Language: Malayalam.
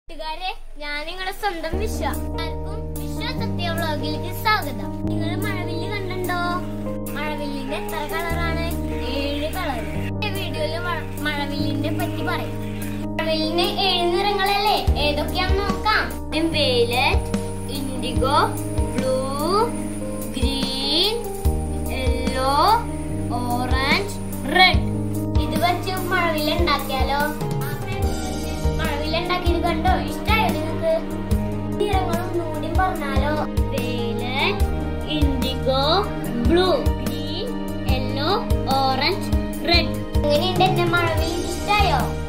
കൂട്ടുകാരെ ഞാൻ നിങ്ങളുടെ സ്വന്തം വിശ്വ എല്ലാവർക്കും വിശ്വ സത്യ വ്ളോഗിലേക്ക് സ്വാഗതം നിങ്ങൾ മഴവില്ല് കണ്ടോ മഴവില്ലിന്റെ എത്ര കളറാണ് ഏഴ് കളർ വീഡിയോയില് മഴ- മഴവില്ലിന്റെ പറ്റി പറയും മഴവില്ലിന് ഏഴ് നിറങ്ങളല്ലേ ഏതൊക്കെയാന്ന് നോക്കാം violet indigo blue green yellow orange red ഇത് വെച്ച് മഴവില്ല ഉണ്ടാക്കിയാലോ മഴവില്ല ഉണ്ടാക്കിയത് കണ്ടോ ഇഷ്ടായോ നിങ്ങൾക്ക് നിറങ്ങളും നൂടി പറഞ്ഞാലോ violet indigo blue green yellow orange red എങ്ങനെയുണ്ട് എന്റെ മഴവിൽ ഇഷ്ടായോ